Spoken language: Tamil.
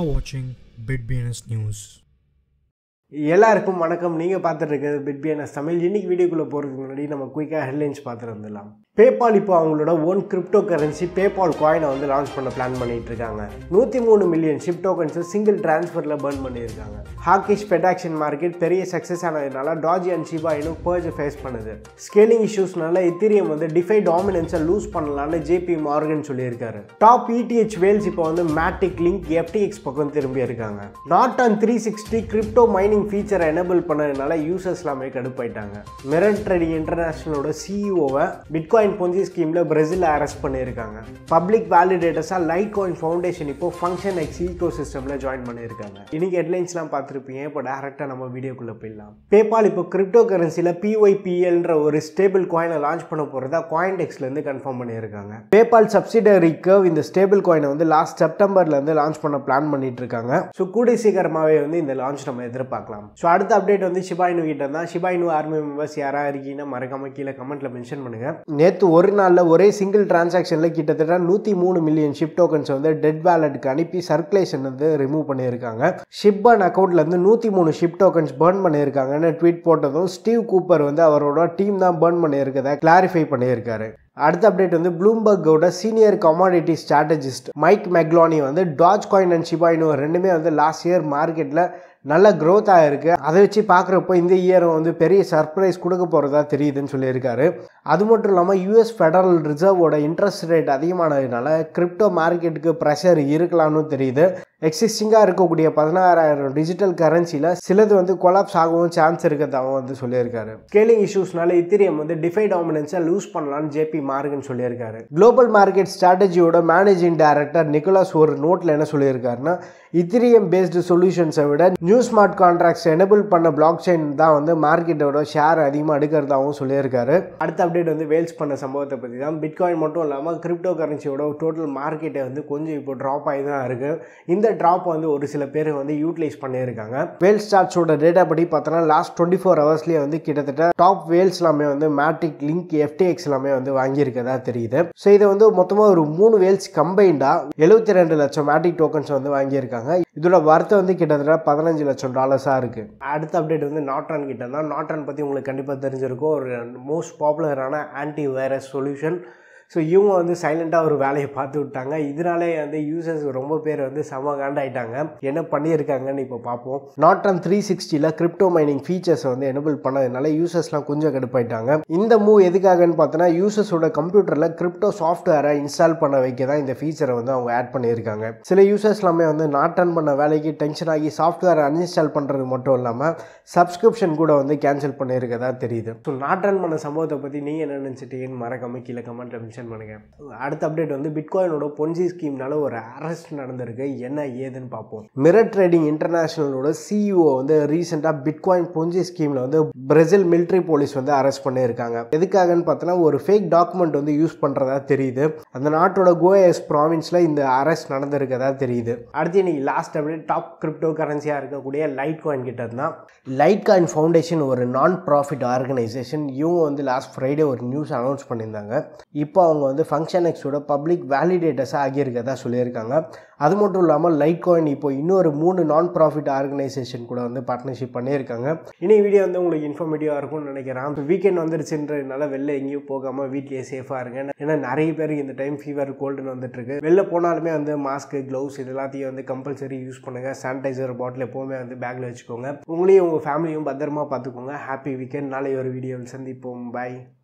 are watching BitBNS News. எல்லாருக்கும் வணக்கம் நீங்கள் பார்த்துட்டு இருக்கிறது பிட்பிஎன்எஸ் தமிழ் இன்னைக்கு வீடியோக்குள்ளே போகிறதுக்கு முன்னாடி நம்ம குயிக்காக ஹெட்லைன்ஸ் பார்த்துட்டு வந்துடலாம் பேபால் இப்போ அவங்களோட ஓன் கிரிப்டோ கரன்சி பேபால் காயினை வந்து லான்ச் பண்ண பிளான் பண்ணிட்டு இருக்காங்க நூற்றி மூணு மில்லியன் ஷிப் டோக்கன்ஸை சிங்கிள் டிரான்ஸ்ஃபரில் பர்ன் பண்ணியிருக்காங்க ஹாக்கிஷ் பெடாக்ஷன் மார்க்கெட் பெரிய சக்ஸஸ் ஆனதுனால டாஜி அண்ட் ஷிபா இன்னும் பர்ஜ் ஃபேஸ் பண்ணுது ஸ்கேலிங் இஷ்யூஸ்னால இத்திரியம் வந்து டிஃபை டாமினன்ஸை லூஸ் பண்ணலான்னு ஜேபி மார்கன் சொல்லியிருக்காரு டாப் இடிஹெச் வேல்ஸ் இப்போ வந்து மேட்டிக் லிங்க் எஃப்டிஎக்ஸ் பக்கம் திரும்பி இருக்காங்க Norton three sixty crypto mining ஃபீச்சரை எனேபிள் பண்ணதுனால யூசர்ஸ் எல்லாமே கடுப்பாயிட்டாங்க மிரர் ட்ரேடிங் இன்டர்நேஷனலோட சிஇஓவை பிட்காயின் பொஞ்சி ஸ்கீமில் பிரேசில் அரெஸ்ட் பண்ணியிருக்காங்க பப்ளிக் வேலிடேட்டர்ஸாக லைட் காயின் ஃபவுண்டேஷன் இப்போ ஃபங்க்ஷன் எக்ஸ் ஈகோ சிஸ்டமில் ஜாயின் பண்ணியிருக்காங்க இன்னைக்கு ஹெட்லைன்ஸ்லாம் பார்த்துருப்பீங்க இப்போ டேரெக்டாக நம்ம வீடியோக்குள்ளே போயிடலாம் பேபால் இப்போ கிரிப்டோ கரன்சியில் பிஒய்பிஎல்ன்ற ஒரு ஸ்டேபிள் காயினை லான்ச் பண்ண போகிறதா காயின் டெக்ஸ்லேருந்து கன்ஃபார்ம் பண்ணியிருக்காங்க பேபால் சப்சிடரிக்கு இந்த ஸ்டேபிள் காயினை வந்து லாஸ்ட் செப்டம்பர்லேருந்து லான்ச் பண்ண பிளான் பண்ணிட்டு இருக்காங்க ஸோ கூடிய சீக்கிரமாகவே வந்து இந்த லான்ச் நம்ம எதிர்பார்க்கலாம் ஸோ அடுத்த அப்டேட் வந்து ஷிபாயினு கிட்ட தான் ஷிபாயினு ஆர்மி மெம்பர்ஸ் யாராக இருக்கீங்கன்னா மறக்காம கீழே கமெண்ட்ல மென்ஷன் பண்ணுங்க நேற்று ஒரு நாளில் ஒரே சிங்கிள் டிரான்சாக்ஷனில் கிட்டத்தட்ட நூற்றி மூணு மில்லியன் ஷிப் டோக்கன்ஸ் வந்து டெட் வேலட்டுக்கு அனுப்பி சர்க்குலேஷன் வந்து ரிமூவ் பண்ணியிருக்காங்க ஷிப்பான் அக்கௌண்ட்லேருந்து நூற்றி மூணு ஷிப் டோக்கன்ஸ் பர்ன் பண்ணியிருக்காங்கன்னு ட்வீட் போட்டதும் ஸ்டீவ் கூப்பர் வந்து அவரோட டீம் தான் பர்ன் பண்ணியிருக்கதை கிளாரிஃபை பண்ணியிருக்காரு அடுத்த அப்டேட் வந்து ப்ளூம்பர்கோட senior commodity strategist Mike McGlone வந்து டாஜ் காயின் அண்ட் ஷிபாயினு ரெண்டுமே வந்து லாஸ்ட் இயர் மார்க்கெட்டில் நல்ல க்ரோத் ஆகிருக்கு அதை வச்சு பார்க்குறப்போ இந்த இயர் வந்து பெரிய சர்ப்ரைஸ் கொடுக்க போகிறதா தெரியுதுன்னு சொல்லியிருக்காரு அது மட்டும் இல்லாமல் யூஎஸ் ஃபெடரல் ரிசர்வோட இன்ட்ரெஸ்ட் ரேட் அதிகமானதுனால கிரிப்டோ மார்க்கெட்டுக்கு ப்ரெஷர் இருக்கலாம்னு தெரியுது எக்ஸிஸ்டிங்காக இருக்கக்கூடிய பதினாறாயிரம் டிஜிட்டல் கரன்சியில் சிலது வந்து கொலாப்ஸ் ஆகவும் சான்ஸ் இருக்கிறதாகவும் வந்து சொல்லியிருக்காரு ஸ்கேலிங் இஷ்யூஸ்னால இத்திரியம் வந்து டிஃபை டாமினன்ஸை லூஸ் பண்ணலாம்னு ஜேபி மார்கன் சொல்லியிருக்காரு குளோபல் மார்க்கெட் ஸ்ட்ராட்டஜியோட மேனேஜிங் டைரக்டர் நிக்கோலாஸ் ஒரு நோட்டில் என்ன சொல்லியிருக்காருன்னா இத்திரியம் பேஸ்டு சொல்யூஷன்ஸை விட நியூ ஸ்மார்ட் கான்ட்ராக்ட்ஸ் எனபிள் பண்ண பிளாக் செயின் தான் வந்து மார்க்கெட்டோட ஷேர் அதிகமாக எடுக்கிறதாகவும் சொல்லியிருக்காரு அடுத்த அப்டேட் வந்து வேல்ஸ் பண்ண சம்பவத்தை பற்றி தான் பிட்காயின் மட்டும் இல்லாமல் கிரிப்டோ கரன்சியோட டோட்டல் மார்க்கெட்டை வந்து கொஞ்சம் இப்போ ட்ராப் ஆகி தான் இருக்குது இந்த ட்ராப் வந்து ஒரு சில பேர் வந்து யூட்டிலைஸ் பண்ணியிருக்காங்க வேல் ஸ்டார்ட்ஸோட டேட்டா படி பார்த்தோன்னா லாஸ்ட் டுவெண்ட்டி ஃபோர் ஹவர்ஸ்லேயே வந்து கிட்டத்தட்ட டாப் வேல்ஸ் எல்லாமே வந்து மேட்ரிக் லிங்க் எஃப்டிஎக்ஸ் எல்லாமே வந்து வாங்கியிருக்கதா தெரியுது ஸோ இதை வந்து மொத்தமாக ஒரு மூணு வேல்ஸ் கம்பைண்டாக எழுபத்தி ரெண்டு லட்சம் மேட்ரிக் டோக்கன்ஸ் வந்து வாங்கியிருக்காங்க இதோட வர்த்தம் வந்து கிட்டத்தட்ட பதினஞ்சு லட்சம் டாலர்ஸாக இருக்குது அடுத்த அப்டேட் வந்து நாட்ரான் கிட்ட தான் நாட்ரான் பற்றி உங்களுக்கு கண்டிப்பாக தெரிஞ்சிருக்கும் ஒரு மோஸ்ட் பாப்புலரான ஆன்டி வைரஸ் சொல்யூஷன் ஸோ இவங்க வந்து சைலண்ட்டாக ஒரு வேலையை பார்த்து விட்டாங்க இதனாலே வந்து யூசர்ஸ் ரொம்ப பேர் வந்து செம காண்டாயிட்டாங்க என்ன பண்ணியிருக்காங்கன்னு இப்போ பார்ப்போம் நாட் ஆன் த்ரீ சிக்ஸ்டியில் கிரிப்டோ மைனிங் ஃபீச்சர்ஸை வந்து எனபிள் பண்ணதுனால யூசர்ஸ்லாம் கொஞ்சம் கடுப்பாயிட்டாங்க இந்த மூவ் எதுக்காகன்னு பார்த்தோன்னா யூசர்ஸோட கம்ப்யூட்டரில் கிரிப்டோ சாஃப்ட்வேரை இன்ஸ்டால் பண்ண வைக்க தான் இந்த ஃபீச்சரை வந்து அவங்க ஆட் பண்ணியிருக்காங்க சில யூசர்ஸ் எல்லாமே வந்து நாட் ஆன் பண்ண வேலைக்கு டென்ஷன் ஆகி சாஃப்ட்வேரை அன்இன்ஸ்டால் பண்ணுறது மட்டும் இல்லாமல் சப்ஸ்கிரிப்ஷன் கூட வந்து கேன்சல் பண்ணியிருக்கதா தெரியுது ஸோ நாட் ஆன் பண்ண சம்பவத்தை பற்றி நீங்கள் என்ன நினச்சிட்டீங்கன்னு மறக்காம கீழே கமெண்ட்டில் மென்ஷன் பண்ணுங்க அடுத்த அப்டேட் வந்து பிட்காயினோட பொன்சி ஸ்கீம்னால ஒரு அரெஸ்ட் நடந்திருக்கு என்ன ஏதுன்னு பார்ப்போம் மிரர் ட்ரேடிங் இன்டர்நேஷனலோட சிஇஓ வந்து ரீசெண்டாக பிட்காயின் பொன்சி ஸ்கீமில் வந்து பிரேசில் மிலிட்ரி போலீஸ் வந்து அரெஸ்ட் பண்ணியிருக்காங்க எதுக்காகன்னு பார்த்தோன்னா ஒரு ஃபேக் டாக்குமெண்ட் வந்து யூஸ் பண்ணுறதா தெரியுது அந்த நாட்டோட கோஎஸ் ப்ராவின்ஸில் இந்த அரெஸ்ட் நடந்திருக்கதா தெரியுது அடுத்து இன்னைக்கு லாஸ்ட் அப்டேட் டாப் கிரிப்டோ கரன்சியாக இருக்கக்கூடிய லைட் காயின் கிட்ட தான் லைட் காயின் ஃபவுண்டேஷன் ஒரு நான் ப்ராஃபிட் ஆர்கனைசேஷன் இவங்க வந்து லாஸ்ட் ஃப்ரைடே ஒரு நியூஸ் அனௌன்ஸ் பண்ணியிருந்தாங்க இப்போ அவங்க வந்து ஃபங்க்ஷன் எக்ஸோட பப்ளிக் வேலிடேட்டர்ஸாக ஆகியிருக்கதா சொல்லியிருக்காங்க அது மட்டும் இல்லாமல் லைட் காயின் இப்போ இன்னொரு மூணு நான் ப்ராஃபிட் ஆர்கனைசேஷன் கூட வந்து பார்ட்னர்ஷிப் பண்ணியிருக்காங்க இனி வீடியோ வந்து உங்களுக்கு இன்ஃபர்மேட்டிவாக இருக்கும்னு நினைக்கிறேன் இப்போ வீக்கெண்ட் வந்துருச்சுன்றதுனால வெளில எங்கேயும் போகாமல் வீட்லேயே சேஃபாக இருங்க ஏன்னா நிறைய பேருக்கு இந்த டைம் ஃபீவர் கோல்டுன்னு வந்துட்டுருக்கு வெளில போனாலுமே வந்து மாஸ்க்கு க்ளவுஸ் இது எல்லாத்தையும் வந்து கம்பல்சரி யூஸ் பண்ணுங்கள் சானிடைசர் பாட்டில் எப்போவுமே வந்து பேக்கில் வச்சுக்கோங்க உங்களையும் உங்கள் ஃபேமிலியும் பத்திரமா பார்த்துக்கோங்க ஹாப்பி வீக்கெண்ட் நாளை ஒரு வீடியோவில் சந்திப்போம் பாய்